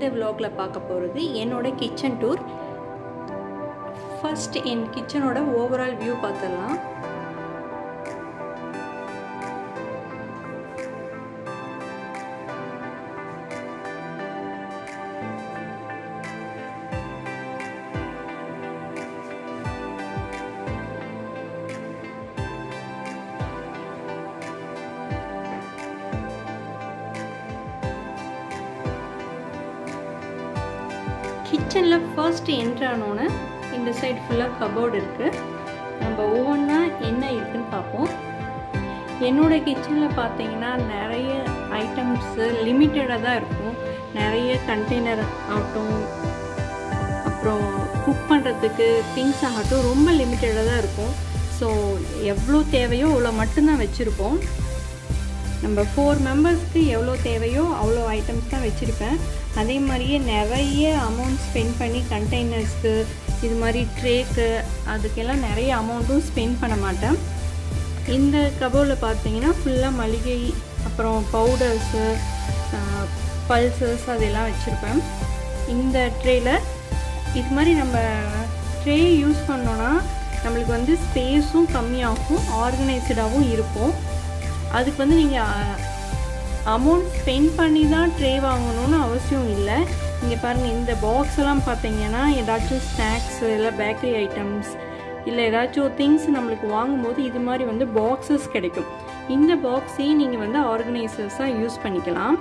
இந்த விலாகில் பார்க்க போகிறது என்னோட கிச்சன் டூர் ஃபர்ஸ்ட் என் கிச்சனோட ஓவரால் வியூ பார்த்துடலாம் கிச்சனில் ஃபர்ஸ்ட் என்ட்ரு ஆனோன்னே இந்த சைடு ஃபுல்லாக கபோர்டு இருக்குது நம்ம ஒவ்வொன்றா என்ன இருக்குன்னு பார்ப்போம் என்னோடய கிச்சனில் பார்த்தீங்கன்னா நிறைய ஐட்டம்ஸு லிமிட்டடாக தான் இருக்கும் நிறைய கண்டெய்னர் ஆகட்டும் அப்புறம் குக் பண்ணுறதுக்கு திங்ஸ் ஆகட்டும் ரொம்ப லிமிட்டடாக தான் இருக்கும் ஸோ எவ்வளோ தேவையோ அவ்வளோ மட்டும்தான் வச்சுருப்போம் நம்ம ஃபோர் மெம்பர்ஸ்க்கு எவ்வளோ தேவையோ அவ்வளோ ஐட்டம்ஸ் தான் வச்சுருப்பேன் அதே மாதிரியே நிறைய அமௌண்ட் ஸ்பெண்ட் பண்ணி கண்டெய்னர்ஸ்க்கு இது மாதிரி ட்ரேக்கு அதுக்கெல்லாம் நிறைய அமௌண்ட்டும் ஸ்பெண்ட் பண்ண மாட்டேன் இந்த கபோர்டில் பார்த்தீங்கன்னா ஃபுல்லாக மளிகை அப்புறம் பவுடர்ஸு பல்சஸ் அதெல்லாம் வச்சுருப்பேன் இந்த ட்ரேயில் இது மாதிரி நம்ம ட்ரே யூஸ் பண்ணோன்னா நம்மளுக்கு வந்து ஸ்பேஸும் கம்மியாகும் ஆர்கனைஸ்டாகவும் இருக்கும் அதுக்கு வந்து நீங்கள் அமௌண்ட் ஸ்பெண்ட் பண்ணி தான் ட்ரே வாங்கணும்னு அவசியம் இல்லை இங்கே பாருங்கள் இந்த பாக்ஸ் எல்லாம் பார்த்தீங்கன்னா ஏதாச்சும் ஸ்நாக்ஸ் இல்லை பேக்கரி ஐட்டம்ஸ் இல்லை ஏதாச்சும் திங்ஸ் நம்மளுக்கு வாங்கும்போது இது மாதிரி வந்து பாக்ஸஸ் கிடைக்கும் இந்த பாக்ஸையும் நீங்கள் வந்து ஆர்கனைசர்ஸாக யூஸ் பண்ணிக்கலாம்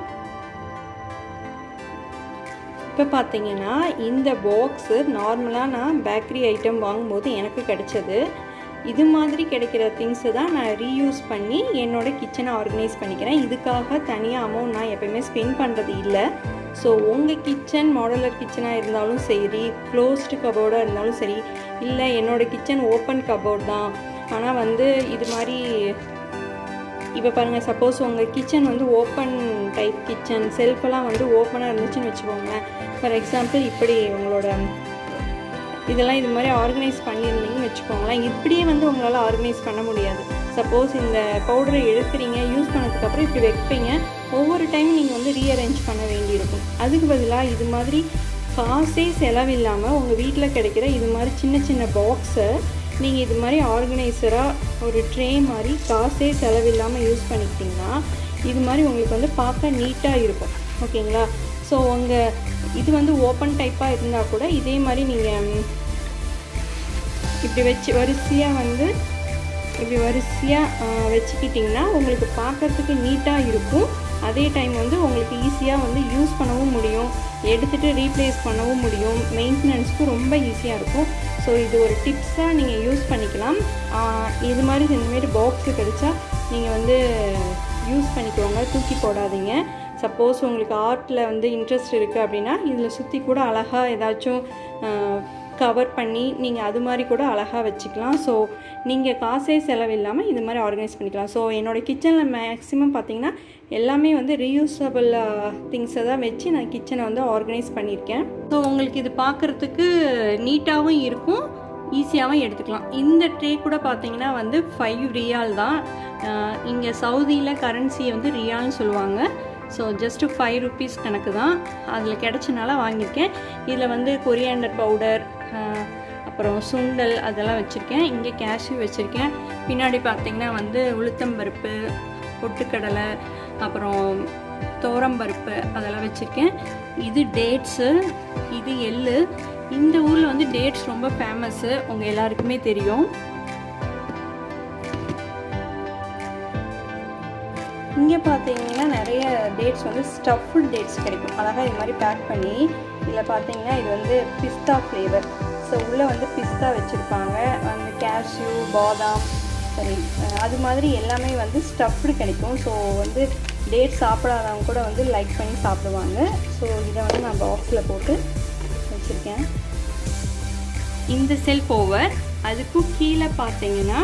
இப்போ பார்த்தீங்கன்னா இந்த பாக்ஸு நார்மலாக நான் பேக்கரி ஐட்டம் வாங்கும்போது எனக்கு கிடைச்சது இது மாதிரி கிடைக்கிற திங்ஸை தான் நான் ரீயூஸ் பண்ணி என்னோடய கிச்சனை ஆர்கனைஸ் பண்ணிக்கிறேன் இதுக்காக தனியாக அமௌண்ட் நான் எப்போயுமே ஸ்பெண்ட் பண்ணுறது இல்லை ஸோ உங்கள் கிச்சன் மாடலர் கிச்சனாக இருந்தாலும் சரி க்ளோஸ்டு கபோர்டாக இருந்தாலும் சரி இல்லை என்னோடய கிச்சன் ஓப்பன் கபோர்ட் தான் ஆனால் வந்து இது மாதிரி இப்போ பாருங்கள் சப்போஸ் உங்கள் கிச்சன் வந்து ஓப்பன் டைப் கிச்சன் செல்ஃபெல்லாம் வந்து ஓப்பனாக இருந்துச்சுன்னு வச்சுக்கோங்களேன் ஃபார் எக்ஸாம்பிள் இப்படி உங்களோட இதெல்லாம் இது மாதிரி ஆர்கனைஸ் பண்ணியிருந்தீங்கன்னு வச்சுக்கோங்களேன் இப்படியே வந்து உங்களால் ஆர்கனைஸ் பண்ண முடியாது சப்போஸ் இந்த பவுடரை எடுக்கிறீங்க யூஸ் பண்ணதுக்கப்புறம் இப்படி வைப்பீங்க ஒவ்வொரு டைம் நீங்கள் வந்து ரீஅரேஞ்ச் பண்ண வேண்டியிருக்கும் அதுக்கு பதிலாக இது மாதிரி காசே செலவில்லாமல் உங்கள் வீட்டில் கிடைக்கிற இது மாதிரி சின்ன சின்ன பாக்ஸை நீங்கள் இது மாதிரி ஆர்கனைசராக ஒரு ட்ரே மாதிரி காசே செலவில்லாமல் யூஸ் பண்ணிக்கிட்டிங்கன்னா இது மாதிரி உங்களுக்கு வந்து பார்க்க நீட்டாக இருக்கும் ஓகேங்களா ஸோ உங்கள் இது வந்து ஓப்பன் டைப்பாக இருந்தால் கூட இதே மாதிரி நீங்கள் இப்படி வச்சு வரிசையாக வந்து இப்படி வரிசையாக வச்சுக்கிட்டிங்கன்னா உங்களுக்கு பார்க்குறதுக்கு நீட்டாக இருக்கும் அதே டைம் வந்து உங்களுக்கு ஈஸியாக வந்து யூஸ் பண்ணவும் முடியும் எடுத்துகிட்டு ரீப்ளேஸ் பண்ணவும் முடியும் மெயின்டெனன்ஸ்க்கும் ரொம்ப ஈஸியாக இருக்கும் ஸோ இது ஒரு டிப்ஸாக நீங்கள் யூஸ் பண்ணிக்கலாம் இது மாதிரி இந்தமாரி பாக்ஸு கிடச்சா நீங்கள் வந்து யூஸ் பண்ணிக்கோங்க தூக்கி போடாதீங்க சப்போஸ் உங்களுக்கு ஆர்ட்டில் வந்து இன்ட்ரெஸ்ட் இருக்குது அப்படின்னா இதில் சுற்றி கூட அழகாக ஏதாச்சும் கவர் பண்ணி நீங்கள் அது மாதிரி கூட அழகாக வச்சுக்கலாம் ஸோ நீங்கள் காசே செலவில்லாமல் இது மாதிரி ஆர்கனைஸ் பண்ணிக்கலாம் ஸோ என்னோடய கிச்சனில் மேக்ஸிமம் பார்த்திங்கன்னா எல்லாமே வந்து ரீயூசபிள் திங்ஸை தான் வச்சு நான் கிச்சனை வந்து ஆர்கனைஸ் பண்ணியிருக்கேன் ஸோ உங்களுக்கு இது பார்க்குறதுக்கு நீட்டாகவும் இருக்கும் ஈஸியாகவும் எடுத்துக்கலாம் இந்த ட்ரே கூட பார்த்தீங்கன்னா வந்து ஃபைவ் ரியால் தான் இங்கே சவுதியில் கரன்சியை வந்து ரியால்னு சொல்லுவாங்க ஸோ ஜஸ்ட்டு ஃபைவ் ருபீஸ் கணக்கு தான் அதில் கிடச்சனால வாங்கியிருக்கேன் இதில் வந்து கொரியாண்டர் பவுடர் அப்புறம் சுண்டல் அதெல்லாம் வச்சுருக்கேன் இங்கே கேஷ்யூ வச்சுருக்கேன் பின்னாடி பார்த்திங்கன்னா வந்து உளுத்தம்பருப்பு பொட்டுக்கடலை அப்புறம் தோரம்பருப்பு அதெல்லாம் வச்சுருக்கேன் இது டேட்ஸு இது எள்ளு இந்த ஊரில் வந்து டேட்ஸ் ரொம்ப ஃபேமஸ்ஸு உங்கள் எல்லாருக்குமே தெரியும் இங்கே பார்த்தீங்கன்னா நிறைய டேட்ஸ் வந்து ஸ்டஃப்டு டேட்ஸ் கிடைக்கும் அழகாக இது மாதிரி பேக் பண்ணி இதில் பார்த்தீங்கன்னா இது வந்து பிஸ்தா ஃப்ளேவர் ஸோ உள்ளே வந்து பிஸ்தா வச்சுருப்பாங்க அந்த கேஷ்யூ பாதாம் சரி அது மாதிரி எல்லாமே வந்து ஸ்டஃப்டு கிடைக்கும் ஸோ வந்து டேட் சாப்பிடாதவங்க கூட வந்து லைக் பண்ணி சாப்பிடுவாங்க ஸோ இதை வந்து நான் பாக்ஸில் போட்டு வச்சுருக்கேன் இந்த செல்ஃப் ஓவர் அதுக்கும் கீழே பார்த்தீங்கன்னா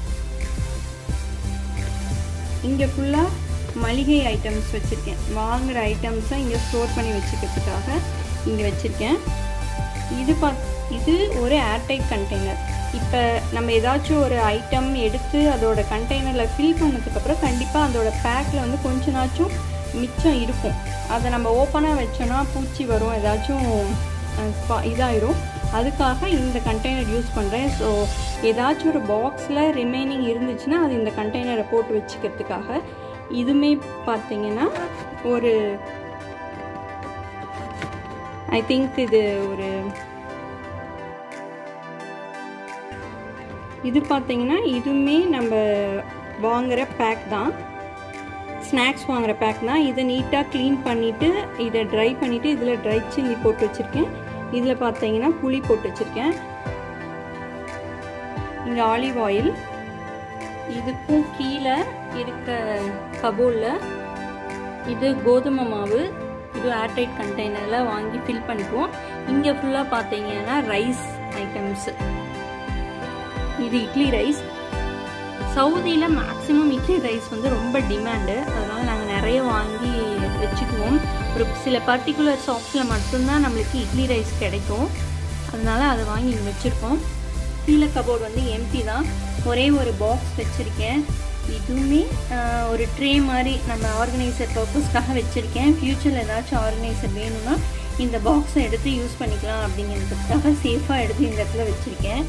இங்கே ஃபுல்லாக மளிகை ஐட்டம்ஸ் வச்சுருக்கேன் வாங்குகிற ஐட்டம்ஸை இங்கே ஸ்டோர் பண்ணி வச்சுக்கிறதுக்காக இங்கே வச்சுருக்கேன் இது பா இது ஒரு ஏர்டைட் கண்டெய்னர் இப்போ நம்ம ஏதாச்சும் ஒரு ஐட்டம் எடுத்து அதோட கண்டெய்னரில் ஃபில் பண்ணதுக்கப்புறம் கண்டிப்பாக அதோட பேக்கில் வந்து கொஞ்ச நாச்சும் மிச்சம் இருக்கும் அதை நம்ம ஓப்பனாக வச்சோன்னா பூச்சி வரும் ஏதாச்சும் அஹ், ஸ்பா- இதாயிரும் அதுக்காக இந்த கண்டெய்னர் யூஸ் பண்ணுறேன் ஸோ ஏதாச்சும் ஒரு பாக்ஸில் ரிமைனிங் இருந்துச்சுன்னா அது இந்த கண்டெய்னரை போட்டு வச்சுக்கிறதுக்காக இதுவுமே பார்த்தீங்கன்னா ஒரு ஐ திங்க் இது ஒரு இது பார்த்தீங்கன்னா இதுவுமே நம்ம வாங்குகிற பேக் தான் ஸ்நாக்ஸ் வாங்குகிற பேக் தான் இதை நீட்டாக க்ளீன் பண்ணிவிட்டு இதை ட்ரை பண்ணிவிட்டு இதில் ட்ரை சில்லி போட்டு வச்சுருக்கேன் இதில் பார்த்தீங்கன்னா புளி போட்டு வச்சுருக்கேன் இங்கே ஆலிவ் ஆயில் இதுக்கும் கீழே இருக்க கபோலில் இது கோதுமை மாவு இது ஏர்டைட் கண்டெய்னரில் வாங்கி ஃபில் பண்ணிக்குவோம் இங்கே ஃபுல்லாக பார்த்தீங்கன்னா ரைஸ் ஐட்டம்ஸு இது இட்லி ரைஸ் சவுதியில் மேக்ஸிமம் இட்லி ரைஸ் வந்து ரொம்ப டிமாண்டு அதனால் நாங்கள் நிறைய வாங்கி வச்சுக்குவோம் ஒரு சில பர்டிகுலர் ஷாப்ஸில் மட்டும்தான் நம்மளுக்கு இட்லி ரைஸ் கிடைக்கும் அதனால் அதை வாங்கி இங்கே வச்சுருக்கோம் கீழே கபோர்டு வந்து எம்டி தான் ஒரே ஒரு பாக்ஸ் வச்சுருக்கேன் இதுவுமே ஆஹ், ஒரு ட்ரே மாதிரி நம்ம ஆர்கனைசர் பர்பஸ்க்காக வச்சுருக்கேன் ஃப்யூச்சரில் ஏதாச்சும் ஆர்கனைசர் வேணும்னா இந்த பாக்ஸை எடுத்து யூஸ் பண்ணிக்கலாம் அப்படிங்கிறதுக்காக சேஃபாக எடுத்து இந்த இடத்துல வச்சுருக்கேன்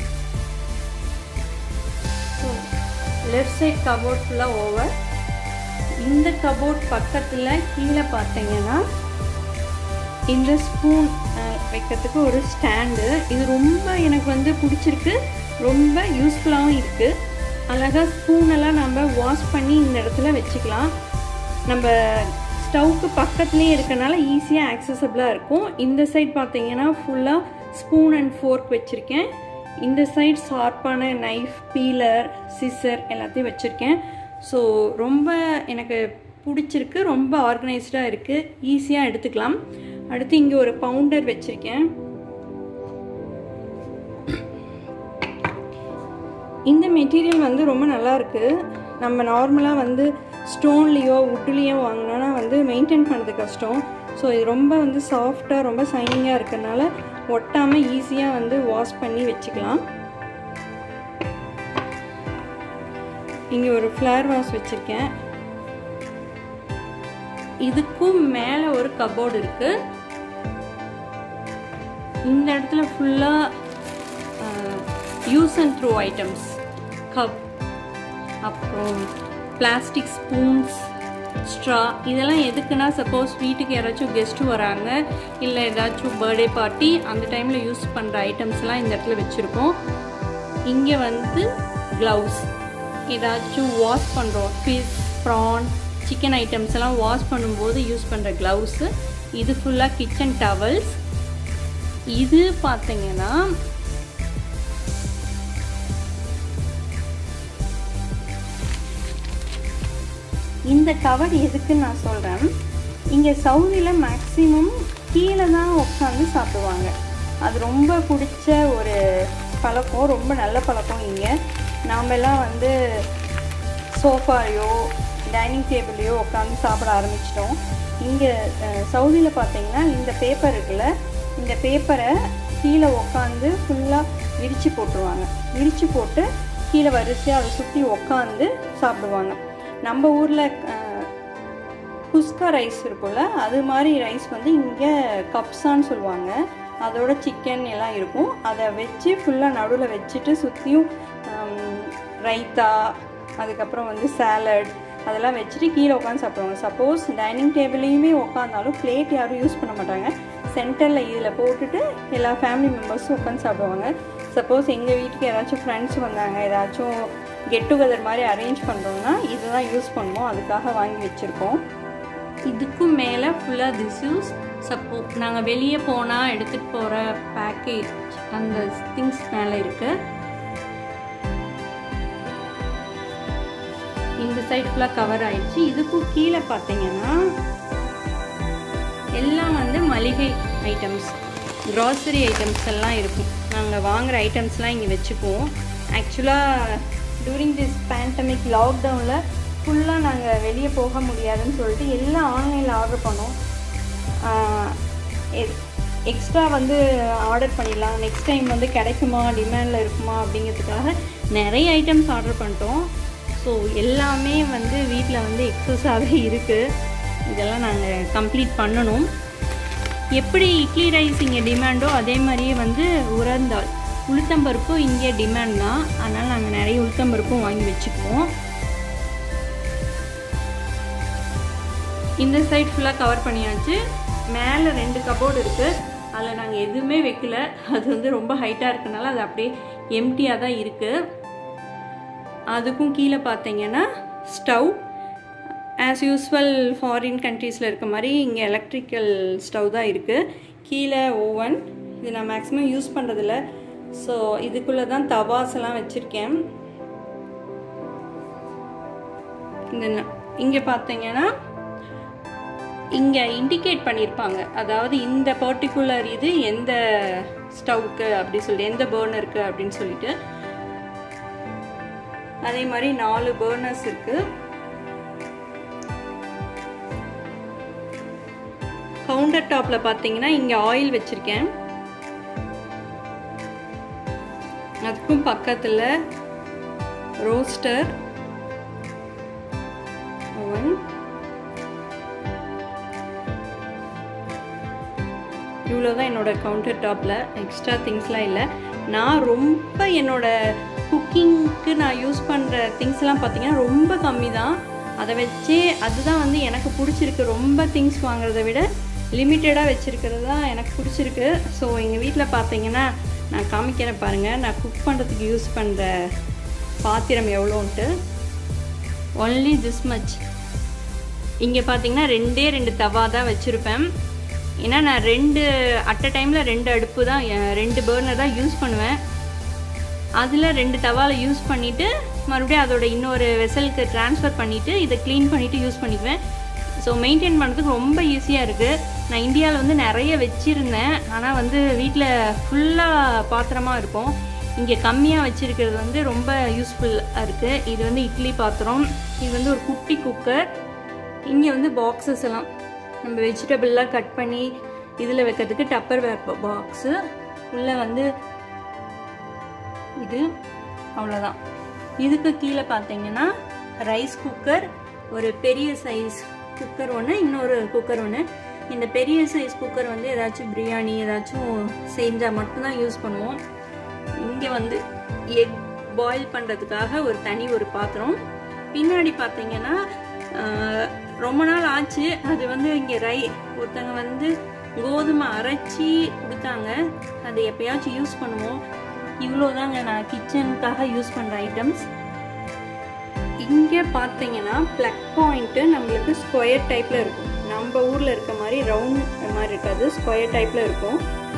ஸோ லெஃப்ட் சைட் கபோர்ட் ஃபுல்லாக ஓவர் இந்த கபோர்ட் பக்கத்தில் கீழே பார்த்தீங்கன்னா இந்த ஸ்பூன் வைக்கிறதுக்கு ஒரு ஸ்டாண்டு இது ரொம்ப எனக்கு வந்து பிடிச்சிருக்கு ரொம்ப யூஸ்ஃபுல்லாகவும் இருக்குது அழகாக ஸ்பூனெல்லாம் நம்ம வாஷ் பண்ணி இந்த இடத்துல வச்சுக்கலாம் நம்ம ஸ்டவ்க்கு பக்கத்துலேயே இருக்கனால ஈஸியாக ஆக்சசபிளாக இருக்கும் இந்த சைட் பார்த்தீங்கன்னா ஃபுல்லாக ஸ்பூன் அண்ட் ஃபோர்க் வச்சுருக்கேன் இந்த சைட் ஷார்ப்பான நைஃப் பீலர் சிசர் எல்லாத்தையும் வச்சுருக்கேன் ஸோ ரொம்ப எனக்கு பிடிச்சிருக்கு ரொம்ப ஆர்கனைஸ்டாக இருக்குது ஈஸியாக எடுத்துக்கலாம் அடுத்து இங்கே ஒரு பவுண்டர் வச்சுருக்கேன் இந்த மெட்டீரியல் வந்து ரொம்ப நல்லா இருக்கு நம்ம நார்மலாக வந்து ஸ்டோன்லேயோ வுட்லேயோ வாங்கினோன்னா வந்து மெயின்டைன் பண்ணுறது கஷ்டம் ஸோ இது ரொம்ப வந்து சாஃப்டாக ரொம்ப சைனிங்காக இருக்கறனால ஒட்டாமல் ஈஸியாக வந்து வாஷ் பண்ணி வச்சுக்கலாம் இங்கே ஒரு ஃப்ளவர் வாஷ் வச்சுருக்கேன் இதுக்கும் மேலே ஒரு கபோர்டு இருக்கு இந்த இடத்துல ஃபுல்லாக use and throw items cup அப்புறம் பிளாஸ்டிக் ஸ்பூன்ஸ் ஸ்ட்ரா இதெல்லாம் எதுக்குன்னா சப்போஸ் வீட்டுக்கு யாராச்சும் கெஸ்ட்டு வராங்க இல்லை ஏதாச்சும் பர்த்டே பார்ட்டி அந்த டைமில் யூஸ் பண்ணுற ஐட்டம்ஸ்லாம் இந்த இடத்துல வச்சுருக்கோம் இங்கே வந்து க்ளவுஸ் ஏதாச்சும் வாஷ் பண்ணுறோம் ஃபிஷ் ப்ரான் சிக்கன் ஐட்டம்ஸ் எல்லாம் வாஷ் பண்ணும்போது யூஸ் பண்ணுற க்ளவுஸு இது ஃபுல்லாக கிச்சன் டவல்ஸ் இது பார்த்தீங்கன்னா இந்த கவர் எதுக்குன்னு நான் சொல்கிறேன் இங்கே சவுதியில் மேக்ஸிமம் கீழே தான் உட்காந்து சாப்பிடுவாங்க அது ரொம்ப பிடிச்ச ஒரு பழக்கம் ரொம்ப நல்ல பழக்கம் இங்கே நாமெல்லாம் வந்து சோஃபாலையோ டைனிங் டேபிள்லையோ உட்காந்து சாப்பிட ஆரம்பிச்சிட்டோம் இங்கே சவுதியில் பார்த்தீங்கன்னா இந்த பேப்பர் இருக்குல்ல இந்த பேப்பரை கீழே உட்காந்து ஃபுல்லாக விரித்து போட்டுருவாங்க விரித்து போட்டு கீழே வரிசையாக அதை சுற்றி உட்காந்து சாப்பிடுவாங்க நம்ம ஊரில் குஸ்கா ரைஸ் இருக்கும்ல அது மாதிரி ரைஸ் வந்து இங்கே கப்ஸான்னு சொல்லுவாங்க அதோட சிக்கன் எல்லாம் இருக்கும் அதை வச்சு ஃபுல்லாக நடுவில் வச்சுட்டு சுற்றியும் ரைத்தா அதுக்கப்புறம் வந்து சாலட் அதெல்லாம் வச்சுட்டு கீழே உட்காந்து சாப்பிடுவாங்க சப்போஸ் டைனிங் டேபிளையுமே உட்காந்தாலும் பிளேட் யாரும் யூஸ் பண்ண மாட்டாங்க சென்டரில் இதில் போட்டுட்டு எல்லா ஃபேமிலி மெம்பர்ஸும் உட்காந்து சாப்பிடுவாங்க சப்போஸ் எங்கள் வீட்டுக்கு யாராச்சும் ஃப்ரெண்ட்ஸ் வந்தாங்க ஏதாச்சும் கெட் டுகெதர் மாதிரி அரேஞ்ச் பண்ணுறோம்னா இதுதான் யூஸ் பண்ணுவோம் அதுக்காக வாங்கி வச்சுருக்கோம் இதுக்கும் மேலே ஃபுல்லாக திஸ்யூஸ் சப்போ நாங்கள் வெளியே போனால் எடுத்துகிட்டு போகிற பேக்கேஜ் அந்த திங்ஸ் மேலே இருக்குது இந்த சைட் ஃபுல்லாக கவர் ஆயிடுச்சு இதுக்கும் கீழே பார்த்தீங்கன்னா எல்லாம் வந்து மளிகை ஐட்டம்ஸ் க்ராசரி ஐட்டம்ஸ் எல்லாம் இருக்கும் நாங்கள் வாங்குகிற ஐட்டம்ஸ்லாம் இங்கே வச்சுக்குவோம் ஆக்சுவலாக டூரிங் திஸ் பேண்டமிக் லாக்டவுனில் ஃபுல்லாக நாங்கள் வெளியே போக முடியாதுன்னு சொல்லிட்டு எல்லாம் ஆன்லைனில் ஆர்டர் பண்ணோம் எக்ஸ்ட்ரா வந்து ஆர்டர் பண்ணிடலாம் நெக்ஸ்ட் டைம் வந்து கிடைக்குமா டிமாண்டில் இருக்குமா அப்படிங்கிறதுக்காக நிறைய ஐட்டம்ஸ் ஆர்டர் பண்ணிட்டோம் ஸோ எல்லாமே வந்து வீட்டில் வந்து எக்ஸஸாகவே இருக்குது இதெல்லாம் நாங்கள் கம்ப்ளீட் பண்ணணும் எப்படி இட்லி ரைஸ் இங்கே டிமாண்டோ அதே மாதிரியே வந்து உரந்தாள் உளுத்தம்பருப்பும் இங்கே டிமாண்ட் தான் அதனால் நாங்கள் நிறைய உளுத்தம்பருப்பும் வாங்கி வச்சுக்குவோம் இந்த சைட் ஃபுல்லாக கவர் பண்ணியாச்சு மேலே ரெண்டு கபோர்டு இருக்குது அதில் நாங்கள் எதுவுமே வைக்கல அது வந்து ரொம்ப ஹைட்டாக இருக்கனால அது அப்படியே எம்டியாக தான் இருக்குது அதுக்கும் கீழே பார்த்தீங்கன்னா ஸ்டவ் ஆஸ் யூஸ்வல் ஃபாரின் கண்ட்ரீஸில் இருக்க மாதிரி இங்கே எலக்ட்ரிக்கல் ஸ்டவ் தான் இருக்குது கீழே ஓவன் இது நான் மேக்ஸிமம் யூஸ் பண்ணுறதில்ல ஸோ இதுக்குள்ளே தான் தவாஸ் எல்லாம் வச்சுருக்கேன் இந்த இங்கே பார்த்தீங்கன்னா இங்கே இண்டிகேட் பண்ணியிருப்பாங்க அதாவது இந்த பர்டிகுலர் இது எந்த ஸ்டவ்க்கு அப்படி சொல்லி எந்த பேர்னருக்கு அப்படின்னு சொல்லிட்டு அதே மாதிரி நாலு பேர்னர்ஸ் இருக்கு கவுண்டர் டாப்ல பார்த்தீங்கன்னா இங்கே ஆயில் வச்சிருக்கேன் அதுக்கும் பக்கத்தில் ரோஸ்டர் ஓவன் இவ்வளோ தான் என்னோட கவுண்டர் டாப்பில் எக்ஸ்ட்ரா திங்ஸ்லாம் இல்லை நான் ரொம்ப என்னோட குக்கிங்க்கு நான் யூஸ் பண்ணுற திங்ஸ்லாம் பார்த்தீங்கன்னா ரொம்ப கம்மி தான் அதை வச்சே அதுதான் வந்து எனக்கு பிடிச்சிருக்கு ரொம்ப திங்ஸ் வாங்குறத விட லிமிட்டடாக வச்சுருக்கிறது தான் எனக்கு பிடிச்சிருக்கு ஸோ எங்கள் வீட்டில் பார்த்தீங்கன்னா நான் காமிக்கிறேன் பாருங்கள் நான் குக் பண்ணுறதுக்கு யூஸ் பண்ணுற பாத்திரம் எவ்வளோன்ட்டு ஒன்லி திஸ் மச் இங்கே பார்த்தீங்கன்னா ரெண்டே ரெண்டு தவா தான் வச்சுருப்பேன் ஏன்னா நான் ரெண்டு அட் அ டைமில் ரெண்டு அடுப்பு தான் ரெண்டு பேர்னர் தான் யூஸ் பண்ணுவேன் அதில் ரெண்டு தவாவில் யூஸ் பண்ணிவிட்டு மறுபடியும் அதோட இன்னொரு வெசலுக்கு ட்ரான்ஸ்ஃபர் பண்ணிவிட்டு இதை க்ளீன் பண்ணிவிட்டு யூஸ் பண்ணிக்குவேன் ஸோ மெயின்டைன் பண்ணுறதுக்கு ரொம்ப ஈஸியாக இருக்குது நான் இந்தியாவில் வந்து நிறைய வச்சுருந்தேன் ஆனால் வந்து வீட்டில் ஃபுல்லாக பாத்திரமாக இருக்கும் இங்கே கம்மியாக வச்சுருக்கிறது வந்து ரொம்ப யூஸ்ஃபுல்லாக இருக்குது இது வந்து இட்லி பாத்திரம் இது வந்து ஒரு குட்டி குக்கர் இங்கே வந்து பாக்ஸஸ் எல்லாம் நம்ம வெஜிடபிள்லாம் கட் பண்ணி இதில் வைக்கிறதுக்கு டப்பர் வேர் பாக்ஸு உள்ளே வந்து இது அவ்வளோதான் இதுக்கு கீழே பார்த்தீங்கன்னா ரைஸ் குக்கர் ஒரு பெரிய சைஸ் குக்கர் ஒன்று இன்னொரு குக்கர் ஒன்று இந்த பெரிய சைஸ் குக்கர் வந்து ஏதாச்சும் பிரியாணி ஏதாச்சும் செஞ்சால் மட்டும்தான் யூஸ் பண்ணுவோம் இங்கே வந்து எக் பாயில் பண்ணுறதுக்காக ஒரு தனி ஒரு பாத்திரம் பின்னாடி பார்த்தீங்கன்னா ரொம்ப நாள் ஆச்சு அது வந்து இங்கே ரை ஒருத்தங்க வந்து கோதுமை அரைச்சி கொடுத்தாங்க அதை எப்பயாச்சும் யூஸ் பண்ணுவோம் இவ்வளோ தாங்க நான் கிச்சனுக்காக யூஸ் பண்ணுற ஐட்டம்ஸ் இங்கே பார்த்தீங்கன்னா ப்ளக் பாயிண்ட்டு நம்மளுக்கு ஸ்கொயர் டைப்பில் இருக்கும் நம்ம ஊரில் இருக்க மாதிரி ரவுண்ட் மாதிரி இருக்காது ஸ்கொயர் டைப்பில் இருக்கும்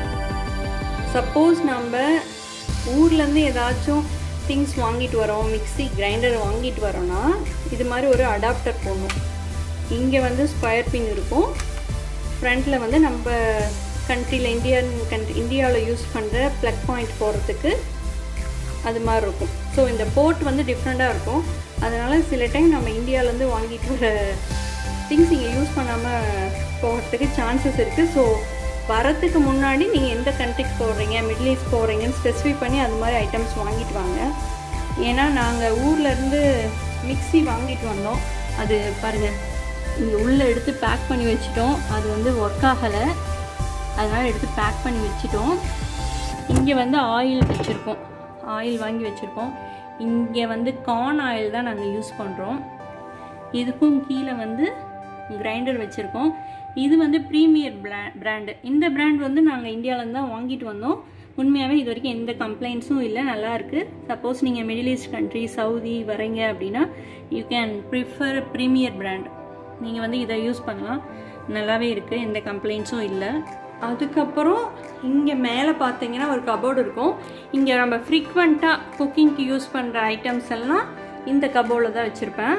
சப்போஸ் நம்ம ஊர்லேருந்து ஏதாச்சும் திங்ஸ் வாங்கிட்டு வரோம் மிக்சி கிரைண்டர் வாங்கிட்டு வரோன்னா இது மாதிரி ஒரு அடாப்டர் போடணும் இங்கே வந்து ஸ்கொயர் பின் இருக்கும் ஃப்ரண்ட்டில் வந்து நம்ம கண்ட்ரியில் இந்தியன் கண்ட்ரி இந்தியாவில் யூஸ் பண்ணுற ப்ளக் பாயிண்ட் போடுறதுக்கு அது மாதிரி இருக்கும் ஸோ இந்த போர்ட் வந்து டிஃப்ரெண்ட்டாக இருக்கும் அதனால் சில டைம் நம்ம இந்தியாவிலேருந்து வாங்கிட்டு வர திங்ஸ் இங்கே யூஸ் பண்ணாமல் போகிறதுக்கு சான்சஸ் இருக்குது ஸோ வரத்துக்கு முன்னாடி நீங்கள் எந்த கண்ட்ரிக்கு போடுறீங்க மிடில் ஈஸ்ட் போடுறீங்கன்னு ஸ்பெசிஃபை பண்ணி அது மாதிரி ஐட்டம்ஸ் வாங்கிட்டு வாங்க ஏன்னா நாங்கள் ஊர்லேருந்து மிக்சி வாங்கிட்டு வந்தோம் அது பாருங்கள் இங்கே உள்ளே எடுத்து பேக் பண்ணி வச்சிட்டோம் அது வந்து ஒர்க் ஆகலை அதனால் எடுத்து பேக் பண்ணி வச்சிட்டோம் இங்கே வந்து ஆயில் வச்சுருக்கோம் ஆயில் வாங்கி வச்சுருக்கோம் இங்கே வந்து கார்ன் ஆயில் தான் நாங்கள் யூஸ் பண்ணுறோம் இதுக்கும் கீழே வந்து கிரைண்டர் வச்சுருக்கோம் இது வந்து ப்ரீமியர் பிரா பிராண்டு இந்த பிராண்ட் வந்து நாங்கள் இந்தியாவிலேருந்து தான் வாங்கிட்டு வந்தோம் உண்மையாகவே இது வரைக்கும் எந்த கம்ப்ளைண்ட்ஸும் இல்லை நல்லாயிருக்கு சப்போஸ் நீங்கள் மிடில் ஈஸ்ட் கண்ட்ரி சவுதி வரீங்க அப்படின்னா you can prefer premier brand நீங்கள் வந்து இதை யூஸ் பண்ணலாம் நல்லாவே இருக்குது எந்த கம்ப்ளைண்ட்ஸும் இல்லை அதுக்கப்புறம் இங்கே மேலே பார்த்தீங்கன்னா ஒரு கபோர்டு இருக்கும் இங்கே நம்ம ஃப்ரீக்வெண்ட்டாக குக்கிங்க்கு யூஸ் பண்ணுற ஐட்டம்ஸ் எல்லாம் இந்த கபோர்டில் தான் வச்சுருப்பேன்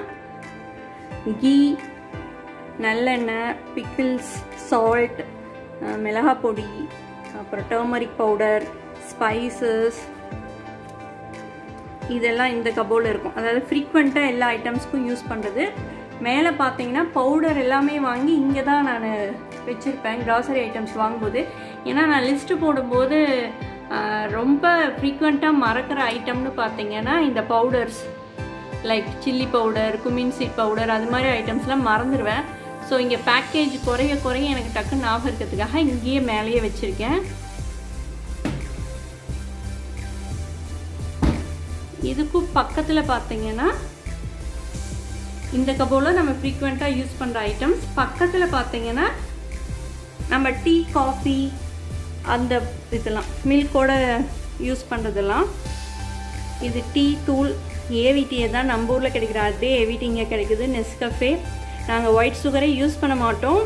கீ நல்லெண்ணெய் பிக்கிள்ஸ் சால்ட் மிளகா பொடி அப்புறம் டர்மரிக் பவுடர் ஸ்பைசஸ் இதெல்லாம் இந்த கபோர்டில் இருக்கும் அதாவது ஃப்ரீக்வெண்ட்டாக எல்லா ஐட்டம்ஸ்க்கும் யூஸ் பண்ணுறது மேலே பார்த்தீங்கன்னா பவுடர் எல்லாமே வாங்கி இங்கே தான் நான் வச்சுருப்பேன் க்ராசரி ஐட்டம்ஸ் வாங்கும்போது ஏன்னா நான் லிஸ்ட்டு போடும்போது ரொம்ப ஃப்ரீக்வெண்ட்டாக மறக்கிற ஐட்டம்னு பார்த்தீங்கன்னா இந்த powders like chilli powder cumin seed powder அது மாதிரி ஐட்டம்ஸ்லாம் மறந்துடுவேன் ஸோ இங்கே பேக்கேஜ் குறைய குறைய எனக்கு டக்குன்னு ஞாபகம் இருக்கிறதுக்காக இங்கேயே மேலேயே வச்சுருக்கேன் இதுக்கும் பக்கத்தில் பார்த்தீங்கன்னா இந்த கபோர்டில் நம்ம ஃப்ரீக்வெண்ட்டாக யூஸ் பண்ணுற ஐட்டம்ஸ் பக்கத்தில் பார்த்தீங்கன்னா நம்ம டீ காஃபி அந்த இதெல்லாம் மில்கோட யூஸ் பண்ணுறதெல்லாம் இது டீ தூள் ஏவிடியை தான் நம்ம ஊரில் கிடைக்கிற அதே ஏவிடி இங்கே கிடைக்குது நெஸ்கஃபே நாங்கள் ஒயிட் சுகரை யூஸ் பண்ண மாட்டோம்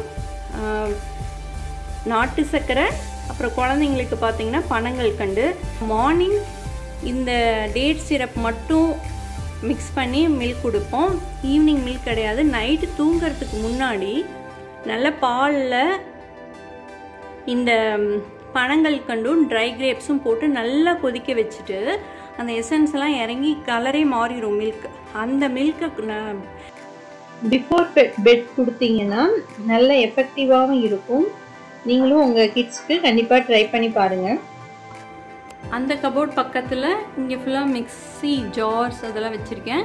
நாட்டு சர்க்கரை அப்புறம் குழந்தைங்களுக்கு பார்த்தீங்கன்னா பனங்கள் கண்டு மார்னிங் இந்த டேட் சிரப் மட்டும் மிக்ஸ் பண்ணி மில்க் கொடுப்போம் ஈவினிங் மில்க் கிடையாது நைட்டு தூங்குறதுக்கு முன்னாடி நல்ல பாலில் இந்த பனங்கள் கண்டும் ட்ரை கிரேப்ஸும் போட்டு நல்லா கொதிக்க வச்சுட்டு அந்த எசன்ஸ் எல்லாம் இறங்கி கலரே மாறிடும் மில்க் அந்த மில்கை பிஃபோர் பெட் கொடுத்தீங்கன்னா நல்ல எஃபெக்டிவாகவும் இருக்கும் நீங்களும் உங்கள் கிட்ஸ்க்கு கண்டிப்பாக ட்ரை பண்ணி பாருங்கள் அந்த கபோர்ட் பக்கத்தில் இங்கே ஃபுல்லாக மிக்ஸி ஜார்ஸ் அதெல்லாம் வச்சுருக்கேன்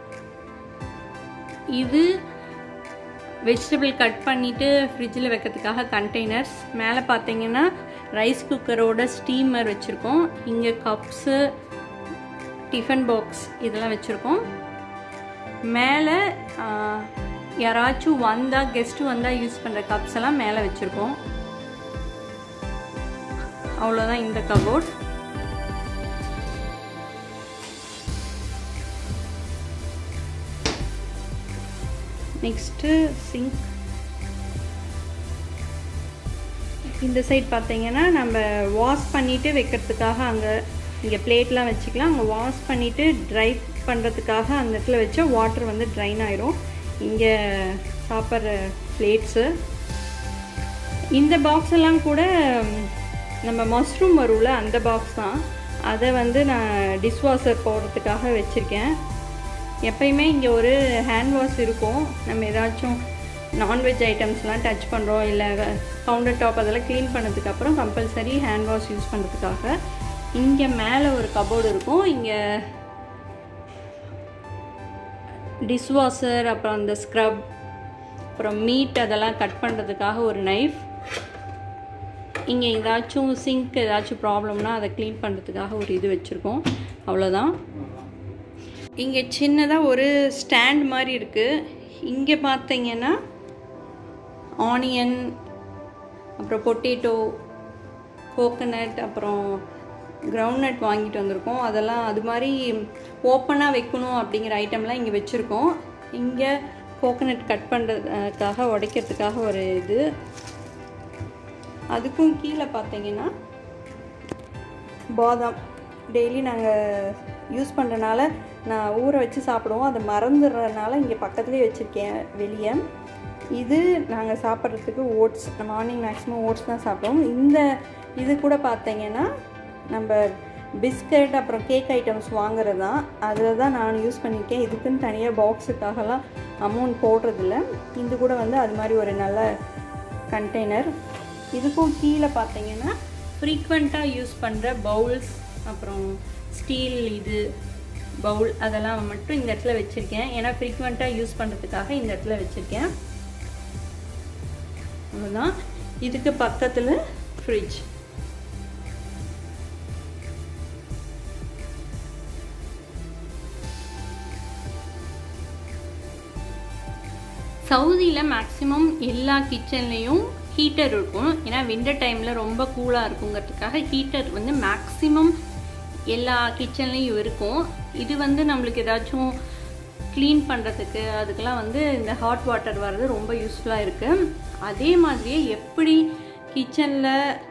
இது வெஜிடபிள் கட் பண்ணிவிட்டு ஃப்ரிட்ஜில் வைக்கிறதுக்காக கண்டெய்னர்ஸ் மேலே பார்த்தீங்கன்னா ரைஸ் குக்கரோட ஸ்டீமர் வச்சுருக்கோம் இங்கே கப்ஸு டிஃபன் பாக்ஸ் இதெல்லாம் வச்சுருக்கோம் மேலே யாராச்சும் வந்தால் கெஸ்ட்டு வந்தால் யூஸ் பண்ணுற கப்ஸ் எல்லாம் மேலே வச்சுருக்கோம் அவ்வளோதான் இந்த கபோர்ட் நெக்ஸ்ட்டு சிங்க் இந்த சைட் பார்த்தீங்கன்னா நம்ம வாஷ் பண்ணிவிட்டு வைக்கிறதுக்காக அங்கே இங்கே பிளேட்லாம் வச்சுக்கலாம் அங்கே வாஷ் பண்ணிவிட்டு ட்ரை பண்ணுறதுக்காக அந்த இடத்துல வச்சா வாட்டர் வந்து ட்ரைன் ஆயிரும் இங்கே சாப்பிட்ற பிளேட்ஸு இந்த பாக்ஸ் எல்லாம் கூட நம்ம மஷ்ரூம் வரும்ல அந்த பாக்ஸ் தான் அதை வந்து நான் டிஷ்வாஷர் போடுறதுக்காக வச்சுருக்கேன் எப்பயுமே இங்கே ஒரு ஹேண்ட் வாஷ் இருக்கும் நம்ம ஏதாச்சும் நான்வெஜ் ஐட்டம்ஸ்லாம் டச் பண்ணுறோம் இல்லை கவுண்டர் டாப் அதெல்லாம் க்ளீன் பண்ணதுக்கப்புறம் கம்பல்சரி ஹேண்ட் வாஷ் யூஸ் பண்ணுறதுக்காக இங்கே மேலே ஒரு கபோர்டு இருக்கும் இங்கே டிஷ்வாஷர் அப்புறம் அந்த ஸ்க்ரப் அப்புறம் மீட் அதெல்லாம் கட் பண்ணுறதுக்காக ஒரு நைஃப் இங்கே ஏதாச்சும் சிங்க் ஏதாச்சும் ப்ராப்ளம்னா அதை க்ளீன் பண்ணுறதுக்காக ஒரு இது வச்சுருக்கோம் அவ்வளோதான் இங்கே சின்னதாக ஒரு ஸ்டாண்ட் மாதிரி இருக்குது இங்கே பார்த்தீங்கன்னா ஆனியன் அப்புறம் பொட்டேட்டோ கோகனட் அப்புறம் கிரவுண்ட்நட் வாங்கிட்டு வந்திருக்கோம் அதெல்லாம் அது மாதிரி ஓப்பனாக வைக்கணும் அப்படிங்கிற ஐட்டம்லாம் இங்கே வச்சுருக்கோம் இங்கே கோகனட் கட் பண்ணுறதுக்காக உடைக்கிறதுக்காக ஒரு இது அதுக்கும் கீழே பார்த்தீங்கன்னா பாதாம் டெய்லி நாங்கள் யூஸ் பண்ணுறனால நான் ஊற வச்சு சாப்பிடுவோம் அதை மறந்துடுறதுனால இங்கே பக்கத்துலேயே வச்சுருக்கேன் வெளியே இது நாங்கள் சாப்பிட்றதுக்கு ஓட்ஸ் மார்னிங் மேக்ஸிமம் ஓட்ஸ் தான் சாப்பிடுவோம் இந்த இது கூட பார்த்தீங்கன்னா நம்ம பிஸ்கட் அப்புறம் கேக் ஐட்டம்ஸ் வாங்குறது தான் அதில் தான் நான் யூஸ் பண்ணியிருக்கேன் இதுக்குன்னு தனியாக பாக்ஸுக்காகலாம் அமௌண்ட் போடுறதில்ல இது கூட வந்து அது மாதிரி ஒரு நல்ல கண்டெய்னர் இதுக்கும் கீழே பார்த்தீங்கன்னா ஃப்ரீக்வெண்ட்டாக யூஸ் பண்ணுற பவுல்ஸ் அப்புறம் ஸ்டீல் இது பவுல் அதெல்லாம் மட்டும் இந்த இடத்துல வச்சுருக்கேன் ஏன்னா ஃப்ரீக்வெண்ட்டாக யூஸ் பண்ணுறதுக்காக இந்த இடத்துல வச்சுருக்கேன் அவ்வளோதான் இதுக்கு பக்கத்தில் ஃப்ரிட்ஜ் சவுதியில் மேக்ஸிமம் எல்லா கிச்சன்லேயும் ஹீட்டர் இருக்கும் ஏன்னா விண்டர் டைமில் ரொம்ப கூலாக இருக்குங்கிறதுக்காக ஹீட்டர் வந்து மேக்ஸிமம் எல்லா கிச்சன்லேயும் இருக்கும் இது வந்து நம்மளுக்கு ஏதாச்சும் க்ளீன் பண்ணுறதுக்கு அதுக்கெல்லாம் வந்து இந்த ஹாட் வாட்டர் வர்றது ரொம்ப யூஸ்ஃபுல்லாக இருக்குது அதே மாதிரியே எப்படி கிச்சனில்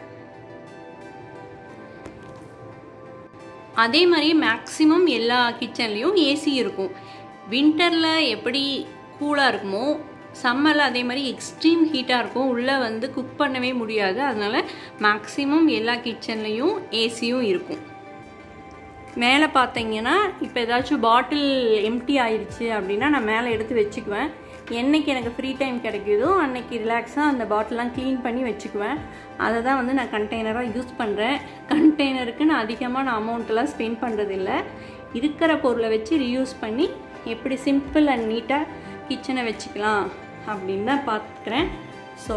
அதே மாதிரியே மேக்ஸிமம் எல்லா கிச்சன்லேயும் ஏசி இருக்கும் வின்டரில் எப்படி கூலாக இருக்குமோ சம்மரில் அதே மாதிரி எக்ஸ்ட்ரீம் ஹீட்டாக இருக்கும் உள்ளே வந்து குக் பண்ணவே முடியாது அதனால் மேக்ஸிமம் எல்லா கிச்சன்லேயும் ஏசியும் இருக்கும் மேலே பார்த்தீங்கன்னா இப்போ ஏதாச்சும் பாட்டில் எம்டி ஆயிடுச்சு அப்படின்னா நான் மேலே எடுத்து வச்சுக்குவேன் என்னைக்கு எனக்கு ஃப்ரீ டைம் கிடைக்குதோ அன்னைக்கு ரிலாக்ஸாக அந்த பாட்டிலாம் க்ளீன் பண்ணி வச்சுக்குவேன் அதை தான் வந்து நான் கண்டெய்னராக யூஸ் பண்ணுறேன் கண்டெய்னருக்கு நான் அதிகமாக நான் அமௌண்ட்டெல்லாம் ஸ்பெண்ட் பண்ணுறதில்ல இருக்கிற பொருளை வச்சு ரீயூஸ் பண்ணி எப்படி சிம்பிள் அண்ட் நீட்டாக கிச்சனை வச்சுக்கலாம் அப்படின்னு தான் பார்த்துக்கிறேன் ஸோ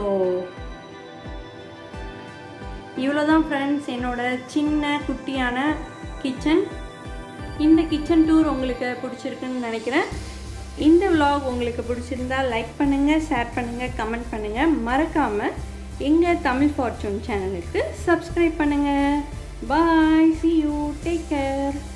இவ்வளோதான் ஃப்ரெண்ட்ஸ் என்னோட சின்ன குட்டியான கிச்சன் இந்த கிச்சன் டூர் உங்களுக்கு பிடிச்சிருக்குன்னு நினைக்கிறேன் இந்த vlog உங்களுக்கு பிடிச்சிருந்தா லைக் பண்ணுங்கள் ஷேர் பண்ணுங்கள் கமெண்ட் பண்ணுங்கள் மறக்காமல் எங்கள் தமிழ் ஃபார்ச்சூன் சேனலுக்கு சப்ஸ்கிரைப் பண்ணுங்கள் bye see you take care